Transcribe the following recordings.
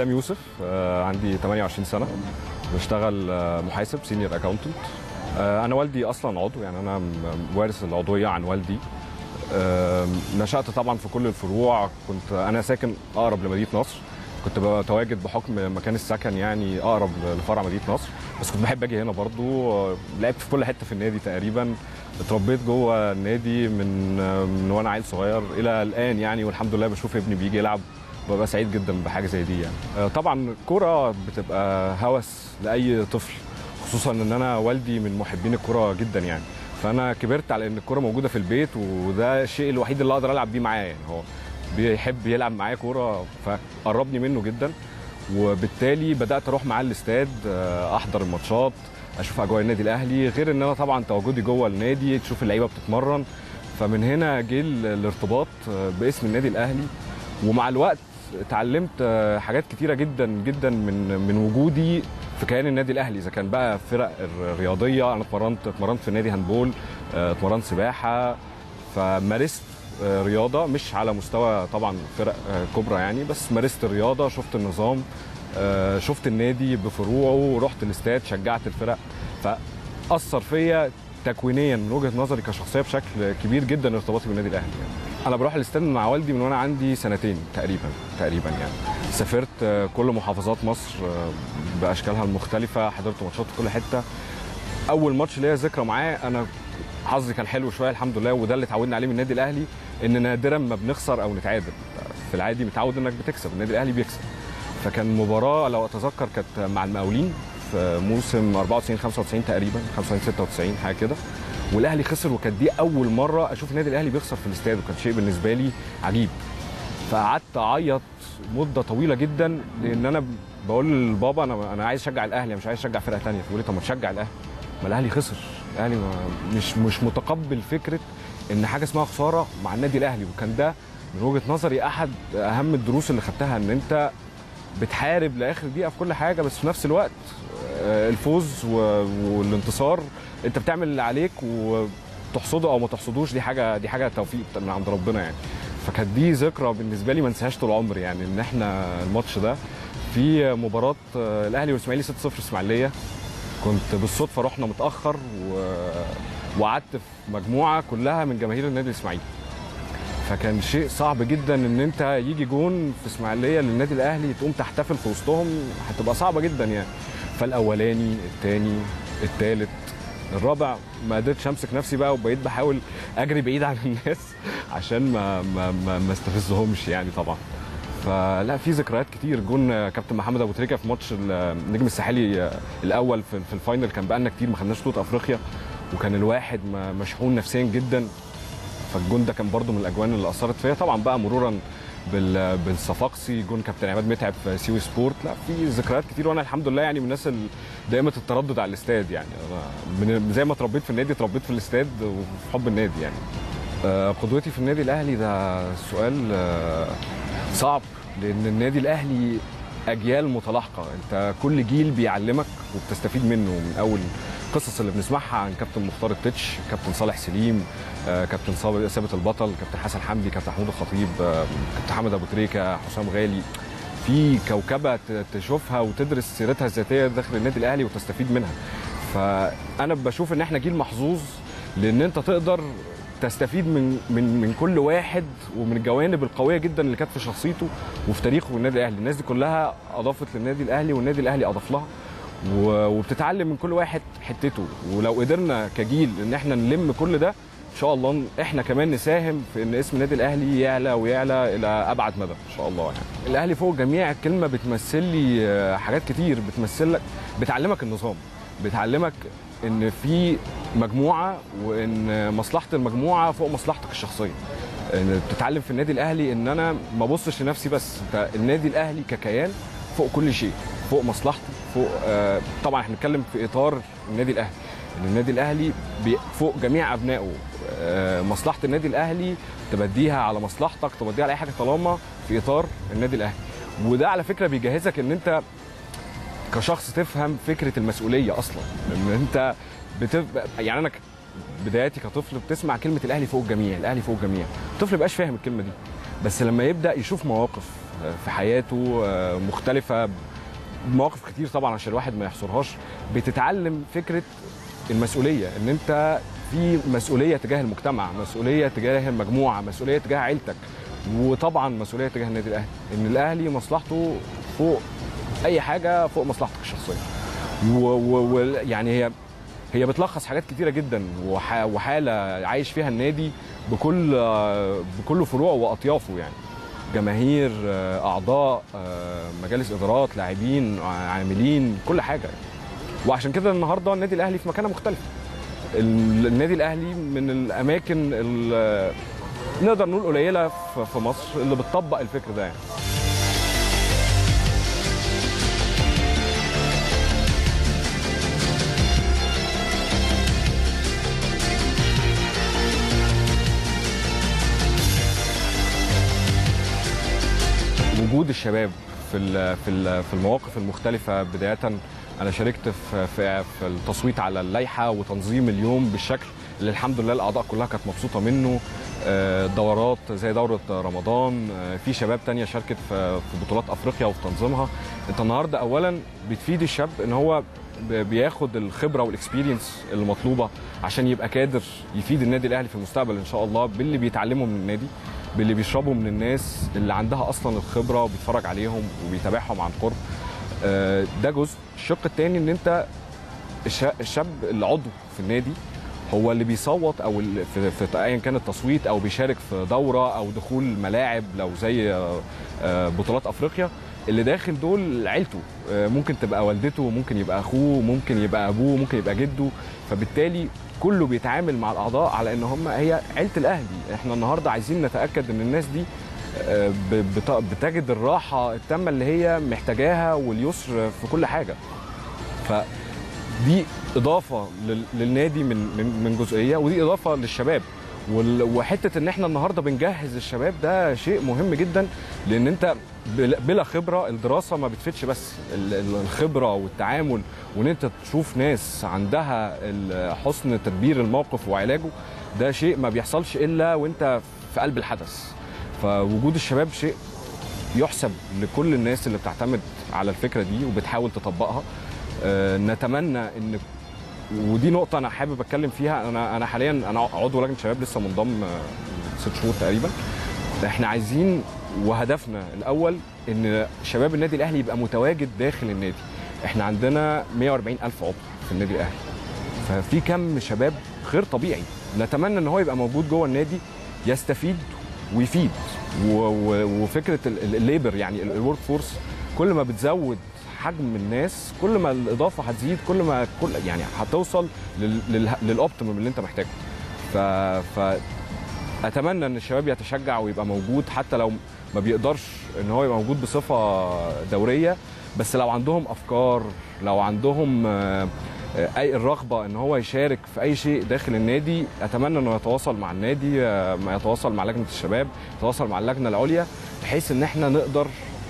اسلام يوسف آه، عندي 28 سنه بشتغل آه، محاسب سينيور اكاونتنت انا والدي اصلا عضو يعني انا م- وارث العضويه عن والدي آه، نشات طبعا في كل الفروع كنت انا ساكن اقرب لمدينه نصر كنت بتواجد بحكم مكان السكن يعني اقرب لفرع مدينه نصر بس كنت بحب اجي هنا برضو آه، لعبت في كل حته في النادي تقريبا اتربيت جوه النادي من آه، من وانا عيل صغير الى الان يعني والحمد لله بشوف ابني بيجي يلعب ببقى سعيد جدا بحاجه زي دي يعني آه، طبعا الكوره بتبقى هوس لاي طفل خصوصا ان انا والدي من محبين الكوره جدا يعني فانا كبرت على ان الكوره موجوده في البيت وده الشيء الوحيد اللي اقدر العب بيه معاه يعني هو بيحب يلعب معايا كوره فقربني منه جدا وبالتالي بدات اروح معاه الاستاد آه، احضر الماتشات اشوف اجواء النادي الاهلي غير ان انا طبعا تواجدي جوه النادي تشوف اللعيبه بتتمرن فمن هنا جه ال- الارتباط آه، باسم النادي الاهلي ومع الوقت اتعلمت آه، حاجات كتيره جدا جدا من من وجودي في كيان النادي الاهلي اذا كان بقى فرق الرياضيه انا اتمرنت اتمرنت في نادي هاندبول آه، اتمرنت سباحه فمارست آه، رياضه مش على مستوى طبعا فرق آه، كبرى يعني بس مارست الرياضه شفت النظام آه، شفت النادي بفروعه رحت الاستاد شجعت الفرق فاثر فيا تكوينيا من وجهه نظري كشخصيه بشكل كبير جدا ارتباطي بالنادي الاهلي يعني. انا بروح الاستاد مع والدي من وانا عندي سنتين تقريبا تقريبا يعني سافرت آه، كل محافظات مصر آه، باشكالها المختلفه حضرت ماتشات في كل حته اول ماتش ليا ذكرى معاه انا حظي كان حلو شويه الحمد لله وده اللي اتعودنا عليه من النادي الاهلي ان نادرا ما بنخسر او نتعادل في العادي متعود انك بتكسب النادي الاهلي بيكسب فكان مباراه لو اتذكر كانت مع المقاولين في موسم 94 95 تقريبا 95 96 حاجه كده والاهلي خسر وكانت دي اول مره اشوف النادي الاهلي بيخسر في الاستاد وكان شيء بالنسبه لي عجيب فقعدت اعيط مده طويله جدا لان انا بقول لبابا انا انا عايز اشجع الاهلي أنا مش عايز اشجع فرقه ثانيه فبيقول لي طب ما تشجع الاهلي ما الاهلي خسر الاهلي ما- مش مش متقبل فكره ان حاجه اسمها خساره مع النادي الاهلي وكان ده من وجهه نظري احد اهم الدروس اللي خدتها ان انت بتحارب لاخر دقيقه في كل حاجه بس في نفس الوقت آه، الفوز و- والانتصار انت بتعمل اللي عليك وتحصده او ما تحصدوش دي حاجه دي حاجه توفيق من عند ربنا يعني فكانت دي ذكرى بالنسبه لي ما انساهاش طول عمري يعني ان احنا الماتش ده في مباراه آه، الاهلي والاسماعيلي 6-0 اسماعيليه كنت بالصدفه رحنا متاخر و... وقعدت في مجموعه كلها من جماهير النادي الاسماعيلي فكان شيء صعب جدا ان انت يجي جون في اسماعيليه للنادي الاهلي تقوم تحتفل في وسطهم هتبقى صعبه جدا يعني فالاولاني الثاني الثالث الرابع ما قدرتش امسك نفسي بقى وبقيت بحاول اجري بعيد عن الناس عشان ما ما ما, ما استفزهمش يعني طبعا فلا في ذكريات كتير جون كابتن محمد ابو تريكه في ماتش النجم الساحلي الاول في في الفاينل كان بقالنا كتير ما خدناش بطوله افريقيا وكان الواحد م- مشحون نفسيا جدا فالجون ده كان برضو من الاجوان اللي اثرت فيا طبعا بقى مرورا بال- بالصفاقسي جون كابتن عماد متعب في سيوي سبورت لا في ذكريات كتير وانا الحمد لله يعني من الناس ال- دائمه التردد على الاستاد يعني أنا من زي ما اتربيت في النادي اتربيت في الاستاد وفي حب النادي يعني آه، قدوتي في النادي الاهلي ده سؤال آه، صعب لان النادي الاهلي اجيال متلاحقه انت كل جيل بيعلمك وبتستفيد منه من اول القصص اللي بنسمعها عن كابتن مختار التتش كابتن صالح سليم آه، كابتن صابر- ثابت البطل كابتن حسن حمدي كابتن محمود الخطيب آه، كابتن حمد ابو تريكه حسام غالي في كوكبه ت- تشوفها وتدرس سيرتها الذاتيه داخل النادي الاهلي وتستفيد منها فانا بشوف ان احنا جيل محظوظ لان انت تقدر تستفيد من من من كل واحد ومن الجوانب القويه جدا اللي كانت في شخصيته وفي تاريخه النادي الاهلي الناس دي كلها اضافت للنادي الاهلي والنادي الاهلي اضاف لها و- وبتتعلم من كل واحد حتته ولو قدرنا كجيل ان احنا نلم كل ده ان شاء الله احنا كمان نساهم في ان اسم النادي الاهلي يعلى ويعلى الى ابعد مدى ان شاء الله يعني الاهلي فوق جميع الكلمه بتمثل لي آه، حاجات كتير بتمثل لك بتعلمك النظام بتعلمك ان في مجموعه وان مصلحه المجموعه فوق مصلحتك الشخصيه ان تتعلم في النادي الاهلي ان انا ما ابصش لنفسي بس انت النادي الاهلي ككيان فوق كل شيء فوق مصلحتي فوق آه طبعا احنا بنتكلم في اطار النادي الاهلي ان النادي الاهلي بي- فوق جميع ابنائه آه مصلحه النادي الاهلي تبديها على مصلحتك تبديها على اي حاجه طالما في اطار النادي الاهلي وده على فكره بيجهزك ان انت كشخص تفهم فكره المسؤوليه اصلا ان انت بتف... يعني انا ك- بداياتي كطفل بتسمع كلمه الاهلي فوق الجميع الاهلي فوق الجميع الطفل مبقاش فاهم الكلمه دي بس لما يبدا يشوف مواقف في حياته آه، مختلفه مواقف كتير طبعا عشان الواحد ما يحصرهاش بتتعلم فكره المسؤوليه ان انت في مسؤوليه تجاه المجتمع مسؤوليه تجاه المجموعه مسؤوليه تجاه عيلتك وطبعا مسؤوليه تجاه النادي الاهلي ان الاهلي مصلحته فوق اي حاجه فوق مصلحتك الشخصيه ويعني هي هي بتلخص حاجات كتيره جدا وح- وحاله عايش فيها النادي بكل بكل فروعه واطيافه يعني جماهير اعضاء مجالس ادارات لاعبين عاملين كل حاجه يعني. وعشان كده النهارده النادي الاهلي في مكانه مختلفه ال- النادي الاهلي من الاماكن ال- نقدر نقول قليله في- في مصر اللي بتطبق الفكر ده يعني. وجود الشباب في ال- في ال- في المواقف المختلفه بدايه انا شاركت في في في التصويت على اللائحه وتنظيم اليوم بالشكل اللي الحمد لله الاعضاء كلها كانت مبسوطه منه آه، دورات زي دوره رمضان آه، في شباب تانية شاركت في في بطولات افريقيا وفي تنظيمها انت النهارده اولا بتفيد الشاب ان هو ب- بياخد الخبره والاكسبيرينس المطلوبه عشان يبقى قادر يفيد النادي الاهلي في المستقبل ان شاء الله باللي بيتعلمه من النادي باللي بيشربه من الناس اللي عندها اصلا الخبره وبيتفرج عليهم وبيتابعهم عن قرب آه، ده جزء الشق الثاني ان انت الش- الشاب اللي عضو في النادي هو اللي بيصوت او اللي في, في ايا كان التصويت او بيشارك في دوره او دخول ملاعب لو زي آه، آه، بطولات افريقيا اللي داخل دول عيلته آه، ممكن تبقى والدته ممكن يبقى اخوه ممكن يبقى ابوه ممكن يبقى جده فبالتالي كله بيتعامل مع الاعضاء على ان هم هي عيله الاهلي احنا النهارده عايزين نتاكد ان الناس دي آه، ب- بت- بتجد الراحه التامه اللي هي محتاجاها واليسر في كل حاجه فدي اضافه لل- للنادي من من من جزئيه ودي اضافه للشباب وال- وحته ان احنا النهارده بنجهز الشباب ده شيء مهم جدا لان انت بلا بلا خبره الدراسه ما بتفيدش بس ال- ال- الخبره والتعامل وان انت تشوف ناس عندها ال- حسن تدبير الموقف وعلاجه ده شيء ما بيحصلش الا وانت في قلب الحدث فوجود الشباب شيء يحسب لكل الناس اللي بتعتمد على الفكره دي وبتحاول تطبقها آه، نتمنى ان ودي نقطة أنا حابب أتكلم فيها أنا أنا حاليا أنا عضو لجنة شباب لسه منضم آه، ست شهور تقريبا إحنا عايزين وهدفنا الأول إن شباب النادي الأهلي يبقى متواجد داخل النادي إحنا عندنا 140 ألف عضو في النادي الأهلي ففي كم شباب غير طبيعي نتمنى ان هو يبقى موجود جوه النادي يستفيد ويفيد و- و- وفكره ال- ال- الليبر يعني الورك فورس كل ما بتزود حجم الناس كل ما الاضافه هتزيد كل ما كل يعني هتوصل لل- لل- للاوبتيمم اللي انت محتاجه ف ف اتمنى ان الشباب يتشجع ويبقى موجود حتى لو ما بيقدرش ان هو يبقى موجود بصفه دوريه بس لو عندهم افكار لو عندهم آه، آه، اي الرغبه ان هو يشارك في اي شيء داخل النادي اتمنى انه يتواصل مع النادي آه، ما يتواصل مع لجنه الشباب يتواصل مع اللجنه العليا بحيث ان احنا نقدر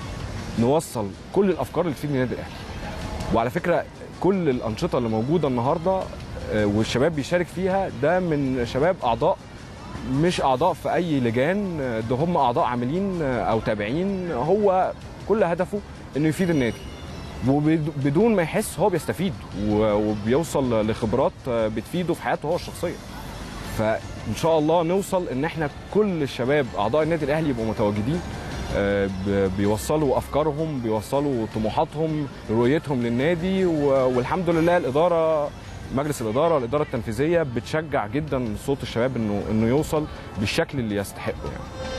نوصل كل الافكار اللي تفيد النادي الاهلي وعلى فكره كل الانشطه اللي موجوده النهارده آه، والشباب بيشارك فيها ده من شباب اعضاء مش اعضاء في اي لجان آه، ده هم اعضاء عاملين آه، او تابعين هو كل هدفه انه يفيد النادي وبدون ما يحس هو بيستفيد و- وبيوصل لخبرات آه، بتفيده في حياته هو الشخصيه فان شاء الله نوصل ان احنا كل الشباب اعضاء النادي الاهلي يبقوا متواجدين آه، ب- بيوصلوا افكارهم بيوصلوا طموحاتهم رؤيتهم للنادي و- والحمد لله الاداره مجلس الاداره الاداره التنفيذيه بتشجع جدا صوت الشباب انه انه يوصل بالشكل اللي يستحقه يعني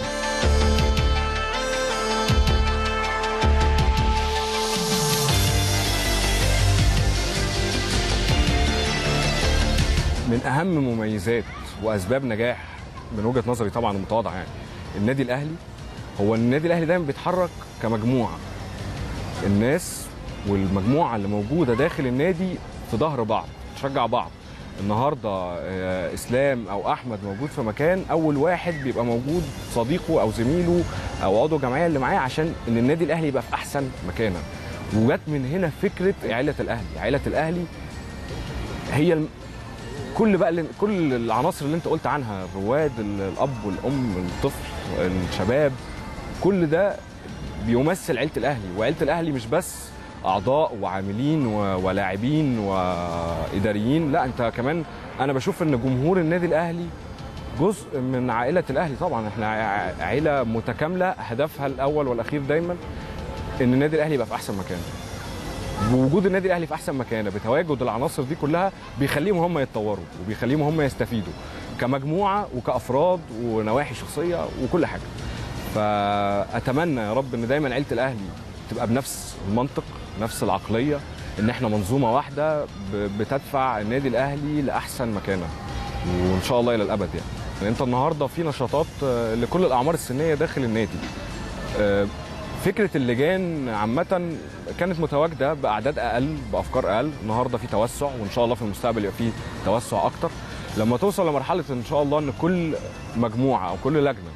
من اهم مميزات واسباب نجاح من وجهه نظري طبعا المتواضعه يعني النادي الاهلي هو النادي الاهلي دايما بيتحرك كمجموعه الناس والمجموعه اللي موجوده داخل النادي في ظهر بعض تشجع بعض النهارده آه، اسلام او احمد موجود في مكان اول واحد بيبقى موجود صديقه او زميله او عضو الجمعيه اللي معاه عشان ان النادي الاهلي يبقى في احسن مكانه وجت من هنا فكره عيله الاهلي عيله الاهلي هي الم... كل بقى اللي... كل العناصر اللي انت قلت عنها الرواد ال- الاب والام الطفل الشباب كل ده بيمثل عيله الاهلي وعيله الاهلي مش بس اعضاء وعاملين و- ولاعبين واداريين لا انت كمان انا بشوف ان جمهور النادي الاهلي جزء من عائله الاهلي طبعا احنا ع- عيله متكامله هدفها الاول والاخير دايما ان النادي الاهلي يبقى في احسن مكان بوجود النادي الاهلي في احسن مكانه بتواجد العناصر دي كلها بيخليهم هم يتطوروا وبيخليهم هم يستفيدوا كمجموعه وكافراد ونواحي شخصيه وكل حاجه فاتمنى يا رب ان دايما عيله الاهلي تبقى بنفس المنطق نفس العقليه ان احنا منظومه واحده ب- بتدفع النادي الاهلي لاحسن مكانه وان شاء الله الى الابد يعني يعني انت النهارده في نشاطات آه، لكل الاعمار السنيه داخل النادي آه، فكره اللجان عامه كانت متواجده باعداد اقل بافكار اقل النهارده في توسع وان شاء الله في المستقبل يبقى في توسع اكتر لما توصل لمرحله ان شاء الله ان كل مجموعه او كل لجنه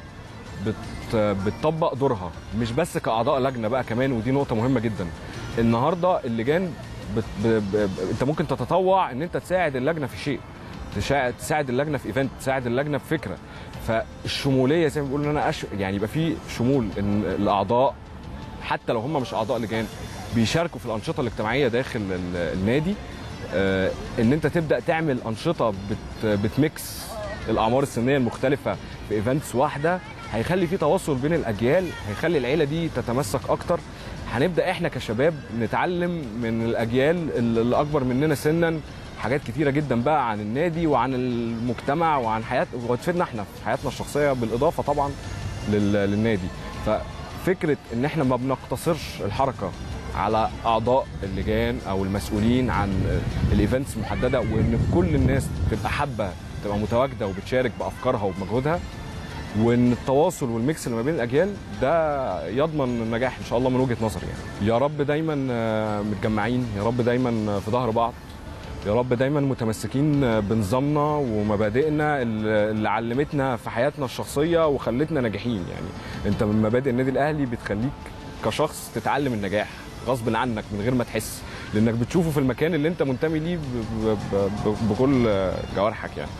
بت بتطبق دورها مش بس كاعضاء لجنه بقى كمان ودي نقطه مهمه جدا النهارده اللجان بت ب ب ب انت ممكن تتطوع ان انت تساعد اللجنه في شيء تساعد تساعد اللجنه في ايفنت تساعد اللجنه في فكره فالشموليه زي ما بيقولوا ان انا أش... يعني يبقى في شمول ان الاعضاء حتى لو هم مش اعضاء لجان بيشاركوا في الانشطه الاجتماعيه داخل ال- النادي آه، ان انت تبدا تعمل انشطه بت بتميكس الاعمار السنيه المختلفه في ايفنتس واحده هيخلي في تواصل بين الاجيال هيخلي العيله دي تتمسك اكتر هنبدا احنا كشباب نتعلم من الاجيال اللي اكبر مننا سنا حاجات كتيره جدا بقى عن النادي وعن المجتمع وعن حياه وتفيدنا احنا في حياتنا الشخصيه بالاضافه طبعا لل- للنادي ففكره ان احنا ما بنقتصرش الحركه على اعضاء اللجان او المسؤولين عن الايفنتس محدده وان كل الناس تبقى حابه تبقى متواجده وبتشارك بافكارها وبمجهودها وان التواصل والميكس اللي ما بين الاجيال ده يضمن النجاح ان شاء الله من وجهه نظري يعني يا رب دايما آه، متجمعين يا رب دايما في ظهر بعض يا رب دايما متمسكين بنظامنا ومبادئنا اللي علمتنا في حياتنا الشخصيه وخلتنا ناجحين يعني انت من مبادئ النادي الاهلي بتخليك كشخص تتعلم النجاح غصب عنك من غير ما تحس لانك بتشوفه في المكان اللي انت منتمي ليه ب- ب- ب- بكل جوارحك يعني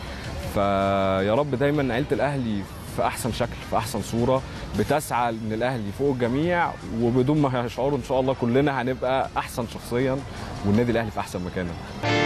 فيا رب دايما عيله الاهلي في احسن شكل في احسن صوره بتسعى ان الاهلي فوق الجميع وبدون ما يشعروا ان شاء الله كلنا هنبقى احسن شخصيا والنادي الاهلي في احسن مكانه